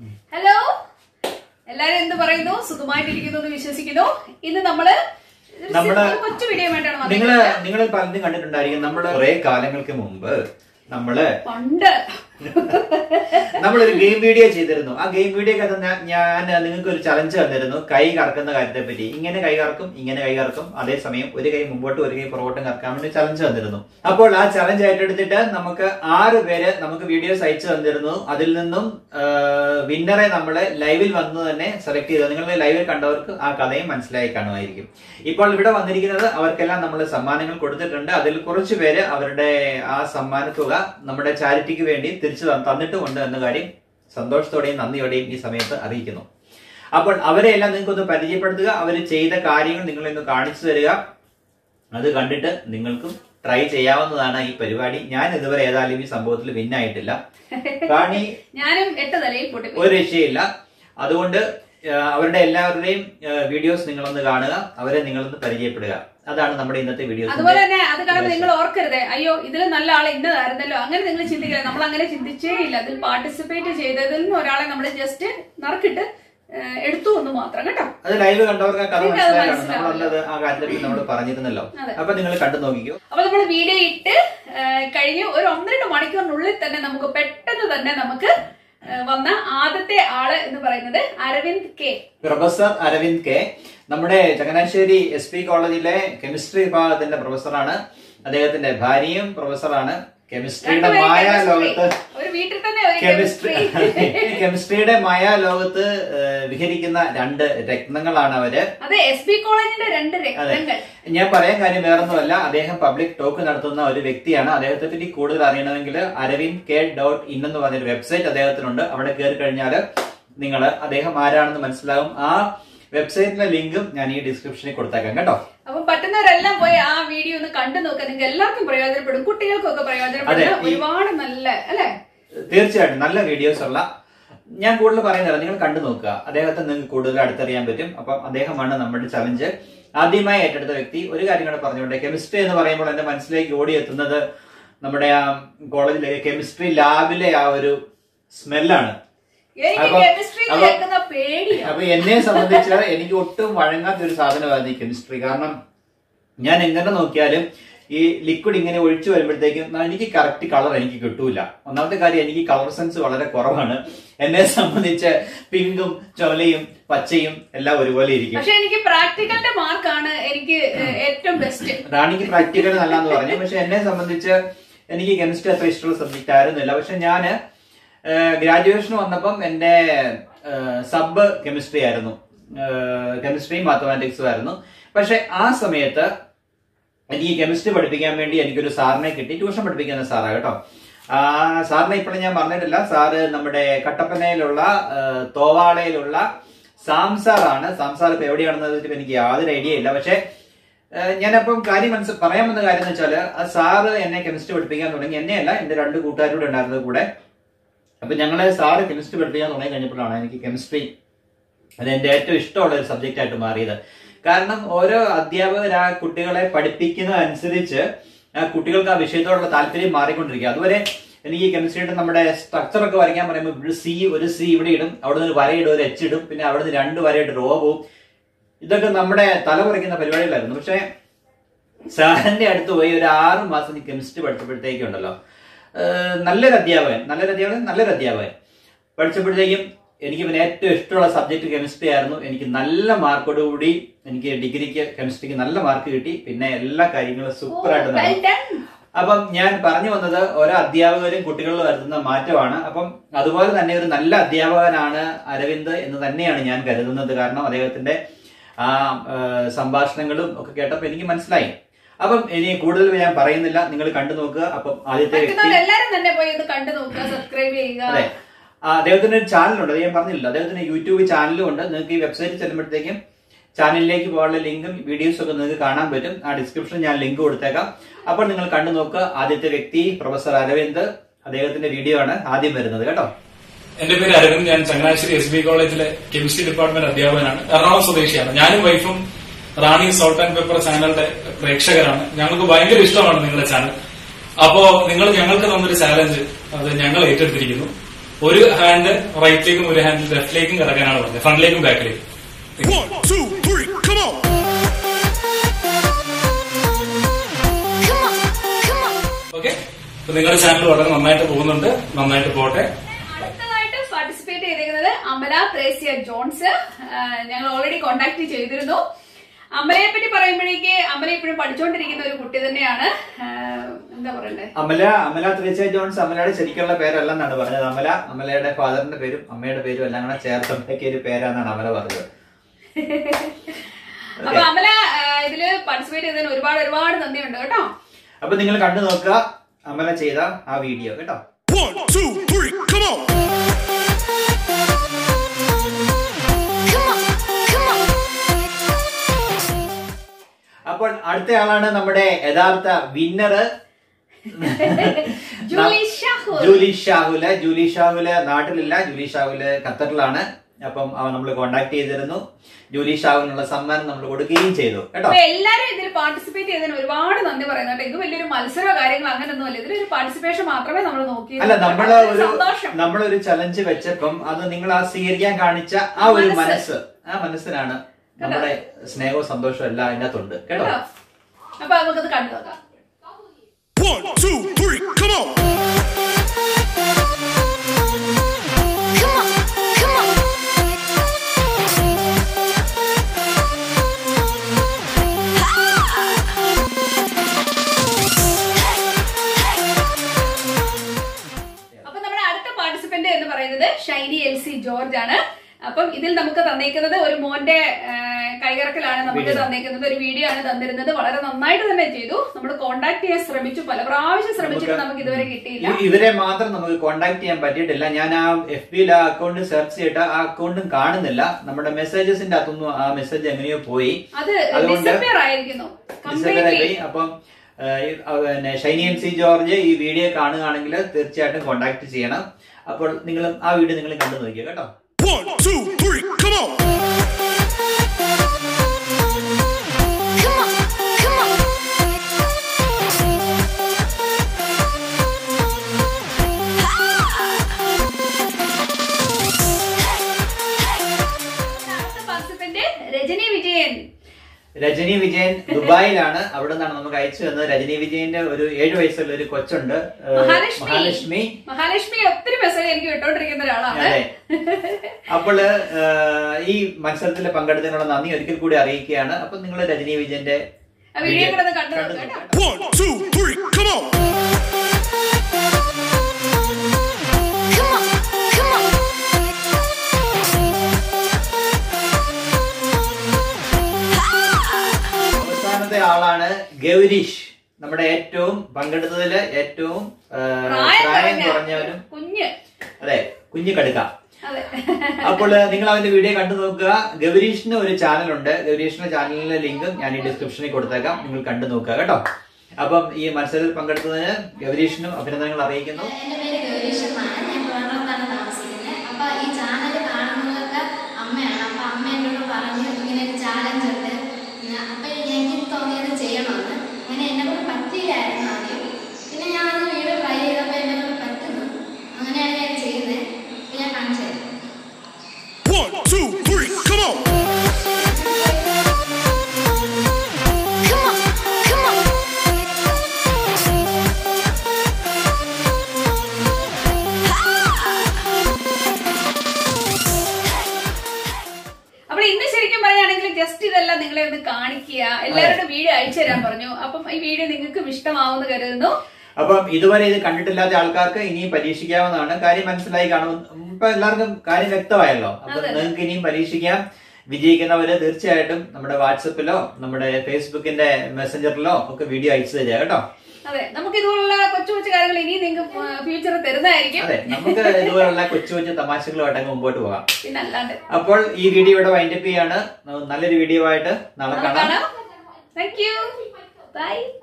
Hello എല്ലാരും എന്ത് പറയുന്നു സുഖമായിട്ടിരിക്കുന്നു എന്ന് വിശ്വസിക്കുന്നു ഇന്ന് നമ്മള് ഒരു നമ്മള് ഒരു കൊച്ചു വീഡിയോ ആയിട്ടാണ് നിങ്ങള് വന്നിരിക്കുന്നത് നിങ്ങൾ പലതും കണ്ടിട്ടുണ്ടായിരിക്കും നമ്മള് കുറെ കാലങ്ങൾക്ക് മുമ്പ് നമ്മള് പണ്ട് നമ്മളൊരു ഗെയിം വീഡിയോ ചെയ്തിരുന്നു ആ ഗെയിം വീഡിയോക്കകത്ത് ഞാൻ- ഞാൻ നിങ്ങൾക്ക് ഒരു ചലഞ്ച് തന്നിരുന്നു കൈ കറക്കുന്ന കാര്യത്തെ പറ്റി ഇങ്ങനെ കൈ കറക്കും ഇങ്ങനെ കൈ കറക്കും അതേസമയം ഒരു കൈ മുമ്പോട്ടും ഒരു കൈ പുറകോട്ടും കറക്കാൻ വേണ്ടി ചലഞ്ച് തന്നിരുന്നു അപ്പോൾ ആ ചലഞ്ച് ഏറ്റെടുത്തിട്ട് നമുക്ക് ആറ് പേര് നമുക്ക് വീഡിയോസ് അയച്ചു തന്നിരുന്നു അതിൽ നിന്നും വിന്നറെ നമ്മൾ ലൈവിൽ വന്ന് തന്നെ സെലക്ട് ചെയ്തു നിങ്ങൾ ലൈവിൽ കണ്ടവർക്ക് ആ കഥയും മനസ്സിലായി കാണുമായിരിക്കും ഇപ്പോൾ ഇവിടെ വന്നിരിക്കുന്നത് അവർക്കെല്ലാം നമ്മൾ സമ്മാനങ്ങൾ കൊടുത്തിട്ടുണ്ട് അതിൽ കുറച്ച് പേര് അവരുടെ ആ സമ്മാന തുക നമ്മുടെ ചാരിറ്റിക്ക് വേണ്ടി തിരിച്ചു ത- തന്നിട്ടുമുണ്ട് എന്ന കാര്യം സന്തോഷത്തോടെയും നന്ദിയോടെയും ഈ സമയത്ത് അറിയിക്കുന്നു അപ്പോൾ അവരെ എല്ലാം നിങ്ങൾക്ക് ഒന്ന് പരിചയപ്പെടുത്തുക അവർ ചെയ്ത കാര്യങ്ങൾ നിങ്ങൾ ഇന്ന് കാണിച്ചു തരിക അത് കണ്ടിട്ട് നിങ്ങൾക്കും ട്രൈ ചെയ്യാവുന്നതാണ് ഈ പരിപാടി ഞാൻ ഇതുവരെ ഏതായാലും ഈ സംഭവത്തിൽ വിന്നായിട്ടില്ല കാണി ഞാനും എട്ട് തലയിൽ പൊട്ടിപ്പോയി ഒരു രക്ഷയില്ല അതുകൊണ്ട് ആ, അവരുടെ എല്ലാവരുടെയും വീഡിയോസ് നിങ്ങളൊന്ന് കാണുക അവരെ നിങ്ങളൊന്ന് പരിചയപ്പെടുക അതാണ് നമ്മുടെ ഇന്നത്തെ വീഡിയോസ് അതുപോലെ തന്നെ അത് കാണുമ്പോൾ നിങ്ങൾ ഓർക്കരുത് അയ്യോ ഇതിൽ നല്ല ആൾ ഇന്നതായിരുന്നല്ലോ അങ്ങനെ നിങ്ങൾ ചിന്തിക്കരുത് നമ്മൾ അങ്ങനെ ചിന്തിച്ചേ ഇല്ല അതിൽ പാർട്ടിസിപ്പേറ്റ് ചെയ്തതിൽ നിന്ന് ഒരാളെ നമ്മൾ ജസ്റ്റ് നറുക്കിട്ട് ഏഹ്, എടുത്തു എന്ന് മാത്രം കേട്ടോ അത് ലൈവ് കണ്ടവർക്ക് ആ കഥ നിങ്ങൾക്ക് അത് മനസ്സിലാക്കണം മനസ്സിലാവും. നമ്മളല്ലത് ആ കാര്യത്തിൽ നമ്മൾ പറഞ്ഞിരുന്നല്ലോ അതെ. അപ്പൊ നിങ്ങൾ കണ്ടു നോക്കിക്കോ അപ്പൊ നമ്മൾ വീഡിയോ ഇട്ട് ഏഹ്, കഴിഞ്ഞ് ഒരു ഒന്നരണ്ട് മണിക്കൂറിനുള്ളിൽ തന്നെ നമുക്ക് പെട്ടെന്ന് തന്നെ നമുക്ക് ഏഹ്, വന്ന ആദ്യത്തെ ആള് എന്ന് പറയുന്നത് Aravind K professor Aravind K നമ്മുടെ ചങ്ങനാശ്ശേരി എസ് പി കോളേജിലെ കെമിസ്ട്രി വിഭാഗത്തിന്റെ പ്രൊഫസറാണ് അദ്ദേഹത്തിന്റെ ഭാര്യയും പ്രൊഫസറാണ് കെമിസ്ട്രിയുടെ രണ്ടുപേരും മായ chemistry. ലോകത്ത് ഒരു വീട്ടിൽ തന്നെ ഒരു കെമിസ്ട്രി കെമിസ്ട്രി കെമിസ്ട്രിയുടെ മായ ലോകത്ത് ഏഹ്, വിഹരിക്കുന്ന രണ്ട് രത്നങ്ങളാണ് അവര് അതെ എസ് ബി കോളേജിന്റെ രണ്ട് രക്തങ്ങൾ ഞാൻ പറയാൻ കാര്യം വേറൊന്നുമല്ല അദ്ദേഹം പബ്ലിക് ടോക്ക് നടത്തുന്ന ഒരു വ്യക്തിയാണ് അദ്ദേഹത്തെ പറ്റി കൂടുതൽ അറിയണമെങ്കിൽ അരവിന്ദ് കെ ഡോട്ട് ഇൻ എന്ന് പറഞ്ഞൊരു വെബ്സൈറ്റ് അദ്ദേഹത്തിനുണ്ട് അവിടെ കയറി കഴിഞ്ഞാൽ നിങ്ങൾ അദ്ദേഹം ആരാണെന്ന് മനസ്സിലാകും ആ വെബ്സൈറ്റിലെ ലിങ്കും ഞാൻ ഈ ഡിസ്ക്രിപ്ഷനിൽ കൊടുത്തേക്കാം കേട്ടോ അപ്പൊ പറ്റുന്നവരെല്ലാം പോയി ആ വീഡിയോ ഒന്ന് കണ്ടു നോക്കുക നിങ്ങൾക്ക് എല്ലാവർക്കും പ്രയോജനപ്പെടും കുട്ടികൾക്കൊക്കെ പ്രയോജനപ്പെടുന്ന അതെ, ഈ- ഒരുപാട് നല്ല അല്ലെ തീർച്ചയായിട്ടും നല്ല വീഡിയോസ് ഉള്ള ഞാൻ കൂടുതൽ പറയുന്നില്ല നിങ്ങൾ കണ്ടു നോക്കുക അദ്ദേഹത്തെ നിങ്ങൾക്ക് കൂടുതൽ അടുത്തറിയാൻ പറ്റും അപ്പം അദ്ദേഹമാണ് നമ്മുടെ ചലഞ്ച് ആദ്യമായി ഏറ്റെടുത്ത വ്യക്തി ഒരു കാര്യം കൂടെ പറഞ്ഞുകൊണ്ട് കെമിസ്ട്രി എന്ന് പറയുമ്പോൾ എന്റെ മനസ്സിലേക്ക് ഓടിയെത്തുന്നത് നമ്മുടെ ആ കോളേജിലെ കെമിസ്ട്രി ലാബിലെ ആ ഒരു സ്മെല്ലാണ് എനിക്ക് അപ്പൊ- കെമിസ്ട്രി അപ്പൊ- കേൾക്കുന്ന പേടിയാണ് അപ്പൊ എന്നെ സംബന്ധിച്ച് എനിക്ക് ഒട്ടും വഴങ്ങാത്ത ഒരു സാധനമായിരുന്നു ഈ കെമിസ്ട്രി കാരണം ഞാൻ എങ്ങനെ നോക്കിയാലും ഈ ലിക്വിഡ് ഇങ്ങനെ ഒഴിച്ചു വരുമ്പോഴത്തേക്കും ന- എനിക്ക് കറക്റ്റ് കളർ എനിക്ക് കിട്ടൂല ഒന്നാമത്തെ കാര്യം എനിക്ക് കളർ സെൻസ് വളരെ കുറവാണ് എന്നെ സംബന്ധിച്ച് പിങ്കും ചൊലയും പച്ചയും എല്ലാം ഒരുപോലെ ഇരിക്കും പക്ഷെ എനിക്ക് പ്രാക്ടിക്കലിന്റെ മാർക്കാണ് എനിക്ക് ഏഹ്, ഏറ്റവും ബെസ്റ്റ് റാണിക്ക് പ്രാക്ടിക്കൽ നല്ലതെന്ന് പറഞ്ഞു പക്ഷെ എന്നെ സംബന്ധിച്ച് എനിക്ക് കെമിസ്ട്രി അത്ര ഇഷ്ടമുള്ള സബ്ജക്റ്റ് ആയിരുന്നില്ല പക്ഷെ ഞാൻ ഗ്രാജുവേഷൻ വന്നപ്പം എന്റെ സബ് കെമിസ്ട്രി ആയിരുന്നു കെമിസ്ട്രിയും മാത്തമാറ്റിക്സും ആയിരുന്നു പക്ഷെ ആ സമയത്ത് എനിക്ക് കെമിസ്ട്രി പഠിപ്പിക്കാൻ വേണ്ടി എനിക്കൊരു സാറിനെ കിട്ടി ട്യൂഷൻ പഠിപ്പിക്കുന്ന സാറാ കേട്ടോ ആ സാറിനെ ഇപ്പോഴും ഞാൻ പറഞ്ഞിട്ടില്ല സാറ് നമ്മുടെ കട്ടപ്പനയിലുള്ള ആ, തോവാളയിലുള്ള സാംസാറാണ് സാംസാർ ഇപ്പൊ എവിടെയാണെന്ന് വെച്ചിട്ട് എനിക്ക് യാതൊരു ഐഡിയ ഇല്ല പക്ഷെ ഏഹ് ഞാനപ്പം കാര്യം മനസ്സിൽ പറയാൻ വന്ന കാര്യം എന്ന് വെച്ചാല് ആ സാറ് എന്നെ കെമിസ്ട്രി പഠിപ്പിക്കാൻ തുടങ്ങി എന്നെയല്ല എന്റെ രണ്ട് കൂട്ടുകാരോട് ഉണ്ടായിരുന്നത് കൂടെ അപ്പൊ ഞങ്ങളെ സാറ് കെമിസ്ട്രി പഠിപ്പിക്കാൻ തുടങ്ങി കഴിഞ്ഞപ്പോഴാണ് എനിക്ക് കെമിസ്ട്രി അത് എന്റെ ഏറ്റവും ഇഷ്ടമുള്ള ഒരു സബ്ജക്റ്റ് ആയിട്ട് മാറിയത് കാരണം ഓരോ അധ്യാപകർ ആ കുട്ടികളെ പഠിപ്പിക്കുന്നതനുസരിച്ച് ആ കുട്ടികൾക്ക് ആ വിഷയത്തോടുള്ള താല്പര്യം മാറിക്കൊണ്ടിരിക്കുക അതുവരെ എനിക്ക് കെമിസ്ട്രിയുടെ നമ്മുടെ സ്ട്രക്ചർ ഒക്കെ വരയ്ക്കാൻ പറയുമ്പോൾ ഒരു സി ഒരു സി ഇവിടെ ഇടും അവിടെ നിന്ന് ഒരു വരയിടും ഒരു എച്ച് ഇടും പിന്നെ അവിടെ നിന്ന് രണ്ട് വരയിട്ട് റോ പോവും ഇതൊക്കെ നമ്മുടെ തല പറിക്കുന്ന പരിപാടികളായിരുന്നു പക്ഷെ സാറിന്റെ അടുത്ത് പോയി ഒരു ആറ് മാസം കെമിസ്ട്രി പഠിച്ചപ്പോഴത്തേക്കുണ്ടല്ലോ ഏഹ് നല്ലൊരു അധ്യാപകൻ നല്ലൊരു അധ്യാപകൻ നല്ലൊരു അധ്യാപകൻ പഠിച്ചപ്പോഴത്തേക്കും എനിക്ക് പിന്നെ ഏറ്റവും ഇഷ്ടമുള്ള സബ്ജക്ട് കെമിസ്ട്രി ആയിരുന്നു എനിക്ക് നല്ല മാർക്കോടുകൂടി എനിക്ക് ഡിഗ്രിക്ക് കെമിസ്ട്രിക്ക് നല്ല മാർക്ക് കിട്ടി പിന്നെ എല്ലാ കാര്യങ്ങളും സൂപ്പർ ആയിട്ട് വെൽ നടന്നു ഡൺ അപ്പം ഞാൻ പറഞ്ഞു വന്നത് ഓരോ അധ്യാപകരും കുട്ടികളിൽ വരുത്തുന്ന മാറ്റമാണ് അപ്പം അതുപോലെ തന്നെ ഒരു നല്ല അധ്യാപകനാണ് അരവിന്ദ് എന്ന് തന്നെയാണ് ഞാൻ കരുതുന്നത് കാരണം അദ്ദേഹത്തിന്റെ ആ ആ, സംഭാഷണങ്ങളും ഒക്കെ കേട്ടപ്പോൾ എനിക്ക് മനസ്സിലായി അപ്പം ഇനി കൂടുതൽ ഞാൻ പറയുന്നില്ല നിങ്ങൾ കണ്ടു നോക്കുക അപ്പം ആദ്യത്തെ വ്യക്തി പറ്റുന്നവരെല്ലാരും തന്നെ പോയി ഇത് കണ്ടു നോക്കുക സബ്സ്ക്രൈബ് ചെയ്യുക അതെ ആ, അദ്ദേഹത്തിന് ഒരു ചാനലുണ്ട് അത് ഞാൻ പറഞ്ഞില്ല അദ്ദേഹത്തിന് യൂട്യൂബ് ചാനലും ഉണ്ട് നിങ്ങൾക്ക് ഈ വെബ്സൈറ്റിൽ ചെല്ലുമ്പോഴത്തേക്കും ചാനലിലേക്ക് പോകാനുള്ള ലിങ്കും വീഡിയോസും ഒക്കെ നിങ്ങൾക്ക് കാണാൻ പറ്റും ആ ഡിസ്ക്രിപ്ഷൻ ഞാൻ ലിങ്ക് കൊടുത്തേക്കാം അപ്പോൾ നിങ്ങൾ കണ്ടു നോക്കുക ആദ്യത്തെ വ്യക്തി പ്രൊഫസർ അരവിന്ദ് അദ്ദേഹത്തിന്റെ വീഡിയോ ആണ് ആദ്യം വരുന്നത് കേട്ടോ എന്റെ പേര് അരവിന്ദ് ഞാൻ ചങ്ങനാശ്ശേരി എസ് ബി കോളേജിലെ കെമിസ്ട്രി ഡിപ്പാർട്ട്മെന്റ് അധ്യാപകനാണ് എറണാകുളം സ്വദേശിയാണ് ഞാനും വൈഫും റാണി സോൾട്ട് ആൻഡ് പെപ്പർ ചാനലിന്റെ പ്രേക്ഷകരാണ് ഞങ്ങൾക്ക് ഭയങ്കര ഇഷ്ടമാണ് നിങ്ങളുടെ ചാനൽ അപ്പോ നിങ്ങൾ ഞങ്ങൾക്ക് തന്നൊരു ചാലഞ്ച് അത് ഞങ്ങൾ ഏറ്റെടുത്തിരിക്കുന്നു ഒരു ഹാൻഡ് റൈറ്റിലേക്കും ഒരു ഹാൻഡ് ലെഫ്റ്റിലേക്കും കിടക്കാനാണ് പറഞ്ഞത് ഫ്രണ്ടിലേക്കും ബാക്കിലേക്കും One, two, three, come on! Okay അപ്പൊ നിങ്ങളുടെ ചാനൽ വളരെ നന്നായിട്ട് പോകുന്നുണ്ട് നന്നായിട്ട് പോട്ടെ അടുത്തതായിട്ട് പാർട്ടിസിപ്പേറ്റ് ചെയ്തിരിക്കുന്നത് അമല പ്രേസിയ ജോൺസ് ആ, ഞങ്ങൾ ഓൾറെഡി കോണ്ടാക്ട് ചെയ്തിരുന്നു അമലയെ പറ്റി പറയുമ്പോഴേക്ക് അമല ഇപ്പോഴും പഠിച്ചുകൊണ്ടിരിക്കുന്ന ഒരു കുട്ടി തന്നെയാണ് ആ, എന്താ പറയണ്ടേ അമല അമല ത്രേസ്യ ജോൺസ് അമലയുടെ ശരിക്കുള്ള പേരല്ലെന്നാണ് പറഞ്ഞത് അമല അമലയുടെ ഫാദറിന്റെ പേരും അമ്മയുടെ പേരും എല്ലാം കൂടെ ചേർത്തുണ്ടാക്കിയ ഒരു പേരാണെന്നാണ് അമല പറഞ്ഞത് അപ്പൊ അമല ആ, ഇതില് പാർട്ടിസിപ്പേറ്റ് ചെയ്തതിന് ഒരുപാട് ഒരുപാട് നന്ദിയുണ്ട് കേട്ടോ അപ്പൊ നിങ്ങൾ കണ്ടു നോക്കുക അമല ചെയ്ത ആ വീഡിയോ കേട്ടോ One, two, three, come on! അപ്പോൾ അടുത്ത ആളാണ് നമ്മുടെ യഥാർത്ഥ winner Julie Shahul. Julie Shahul Julie Shahul നാട്ടിലില്ല ജൂലി ഷാഹുല് ഖത്തറിലാണ് അപ്പം അവൻ നമ്മൾ കോണ്ടാക്ട് ചെയ്തിരുന്നു ജൂലി ഷാഹുലിനുള്ള സമ്മാനം നമ്മൾ കൊടുക്കുകയും ചെയ്തു കേട്ടോ അപ്പൊ എല്ലാരും ഇതിൽ പാർട്ടിസിപ്പേറ്റ് ചെയ്തതിന് ഒരുപാട് നന്ദി പറയുന്നുണ്ട് ഇത് വലിയൊരു മത്സരമോ കാര്യങ്ങളോ അങ്ങനെയൊന്നും അല്ല ഇതിലൊരു പാർട്ടിസിപ്പേഷൻ മാത്രമേ നമ്മൾ നോക്കി അല്ല നമ്മള് ഒരു സന്തോഷം നമ്മളൊരു ചലഞ്ച് വെച്ചപ്പം അത് നിങ്ങൾ ആ സ്വീകരിക്കാൻ കാണിച്ച ആ ഒരു മനസ്സ്. മനസ്സ് ആ മനസ്സിനാണ് നമ്മുടെ സ്നേഹവും സന്തോഷവും എല്ലാം അതിനകത്തുണ്ട് കേട്ടോ കേട്ടോ അപ്പൊ നമുക്കത് കണ്ടു നോക്കാം One, two, three, come on! അപ്പൊ നമ്മുടെ അടുത്ത പാർട്ടിസിപ്പന്റ് എന്ന് പറയുന്നത് ഷൈനി എൽ സി ജോർജ് ആണ് അപ്പം ഇതിൽ നമുക്ക് തന്നേക്കുന്നത് ഒരു മോന്റെ ആ, കൈകറക്കലാണ് നമുക്ക് Video. തന്നേക്കുന്നത് ഒരു വീഡിയോ ആണ് തന്നിരുന്നത് വളരെ നന്നായിട്ട് തന്നെ ചെയ്തു നമ്മൾ കോണ്ടാക്ട് ചെയ്യാൻ ശ്രമിച്ചു പല പ്രാവശ്യം ശ്രമിച്ചിട്ട് നമുക്ക് ഇതുവരെ കിട്ടിയില്ല ഇ- ഇവരെ മാത്രം നമുക്ക് കോണ്ടാക്ട് ചെയ്യാൻ പറ്റിയിട്ടില്ല ഞാൻ ആ എഫ് ബിയിൽ ആ അക്കൗണ്ട് സെർച്ച് ചെയ്തിട്ട് ആ അക്കൗണ്ടും കാണുന്നില്ല നമ്മുടെ മെസ്സേജസിന്റെ അകത്തൊന്നും ആ മെസ്സേജ് എങ്ങനെയോ പോയി അത് അതുകൊണ്ട് ഡിസപ്പിയർ ആയിരിക്കുന്നു ഡിസംബർ കംപ്ലീറ്റ്ലി പോയി അപ്പം ആ, ഈ, ആ, പിന്നെ ഷൈനി എൻ സി ജോർജ് ഈ വീഡിയോ കാണുകയാണെങ്കിൽ തീർച്ചയായിട്ടും കോണ്ടാക്ട് ചെയ്യണം അപ്പോൾ നിങ്ങൾ ആ വീഡിയോ നിങ്ങൾ കണ്ടു നോക്കിയോ കേട്ടോ One, two, three, come on! അടുത്ത പാർട്ടിസിപ്പന്റ് രജനി വിജയൻ രജനി വിജയൻ ദുബായിലാണ് അവിടെ നിന്നാണ് നമുക്ക് അയച്ചു തന്നത് രജനി വിജയന്റെ ഒരു ഏഴു വയസ്സുള്ള ഒരു കൊച്ചുണ്ട് ഏഹ്, മഹാലക്ഷ്മി മഹാലക്ഷ്മി മഹാലക്ഷ്മി ഒത്തിരി മെസ്സേജ് എനിക്ക് വിട്ടോണ്ടിരിക്കുന്ന ഒരാളാണ് അതെ അപ്പോൾ ഈ മത്സരത്തിൽ പങ്കെടുത്തതിനുള്ള നന്ദി ഒരിക്കൽ കൂടി അറിയിക്കുകയാണ് അപ്പൊ നിങ്ങൾ രജനി വിജയന്റെ ആ വീഡിയോ കൂടെ ഒന്ന് കണ്ടു കണ്ടു നോക്കാം നോക്കാം. One, two, three, come on! അവസാനത്തെ ആളാണ് ഗൗരീഷ് നമ്മുടെ ഏറ്റവും പങ്കെടുത്തതില് ഏറ്റവും ആ, പ്രായം പ്രായം കുറഞ്ഞ കുറഞ്ഞവരും കുഞ്ഞ് അതെ കുഞ്ഞു കടുക്ക അതെ അപ്പോൾ നിങ്ങൾ അവന്റെ വീഡിയോ കണ്ടു നോക്കുക ഗൗരീഷിന് ഒരു ചാനലുണ്ട് ഗൗരീഷിന്റെ ചാനലിലെ ലിങ്ക് ഞാൻ ഈ ഡിസ്ക്രിപ്ഷനിൽ കൊടുത്തേക്കാം നിങ്ങൾ കണ്ടു നോക്കുക കേട്ടോ അപ്പം ഈ മത്സരത്തിൽ പങ്കെടുത്തതിന് ഗൗരീഷിനും അഭിനന്ദനങ്ങൾ അറിയിക്കുന്നു എൻ്റെ പേര് ഗൗരീഷ് എന്നാണ് ഞാൻ ട്രിവാൻഡ്രത്താണ് താമസിക്കുന്നത് അപ്പൊ ഈ ചാനൽ കാണുന്നതൊക്കെ അമ്മയാണ് അപ്പൊ അമ്മ എന്നോട് പറഞ്ഞു ഇങ്ങനെ ഒരു ചാലഞ്ച് ഉണ്ട് ഉം, അപ്പൊ എനിക്ക് തോന്നിയത് ചെയ്യണമെന്ന് അങ്ങനെ എന്നെ കൊണ്ട് പറ്റിയില്ലായിരുന്നു ആദ്യം പിന്നെ ഞാൻ അത് വീഡിയോ ട്രൈ ചെയ്തപ്പോൾ എന്നെ കൊണ്ട് പറ്റുന്നു അങ്ങനെയാണ് ഞാൻ ചെയ്യുന്നത് അപ്പൊ ഞാൻ കാണിച്ചു തരാം One, two, three, come on! അപ്പോൾ ഇന്ന് ശരിക്കും പറയുകയാണെങ്കിൽ ജസ്റ്റ് ഇതെല്ലാം നിങ്ങളെ ഒന്ന് കാണിക്കുക എല്ലാവരുടെ വീഡിയോ അയച്ചു തരാൻ പറഞ്ഞു അപ്പം ഈ വീഡിയോ നിങ്ങൾക്കും ഇഷ്ടമാവുമെന്ന് കരുതുന്നു അപ്പം ഇതുവരെ ഇത് കണ്ടിട്ടില്ലാത്ത ആൾക്കാർക്ക് ഇനിയും പരീക്ഷിക്കാവുന്നതാണ് കാര്യം മനസ്സിലായി കാണും ഇപ്പൊ എല്ലാവർക്കും കാര്യം വ്യക്തമായല്ലോ അപ്പൊ അതെ. നിങ്ങൾക്ക് ഇനിയും പരീക്ഷിക്കാം വിജയിക്കുന്നവര് തീർച്ചയായിട്ടും നമ്മുടെ വാട്സപ്പിലോ നമ്മുടെ ഫേസ്ബുക്കിന്റെ മെസ്സഞ്ചറിലോ ഒക്കെ വീഡിയോ അയച്ചു തരിക കേട്ടോ അതെ നമുക്ക് ഇതുപോലുള്ള കൊച്ചു കൊച്ചു കാര്യങ്ങൾ ഇനിയും നിങ്ങൾക്ക് ഫ്യൂച്ചറിൽ തരുന്നതായിരിക്കും അതെ നമുക്ക് ഇതുപോലുള്ള കൊച്ചു കൊച്ചു തമാശകളുമായിട്ട് അങ്ങ് മുമ്പോട്ട് പോകാം പിന്നെ അല്ലാണ്ട് അപ്പോൾ ഈ വീഡിയോ ഇവിടെ വൈൻഡപ്പ് ചെയ്യാണ് നല്ലൊരു വീഡിയോ ആയിട്ട് നാളെ നാളെ കാണാം കാണാം താങ്ക് യു ബൈ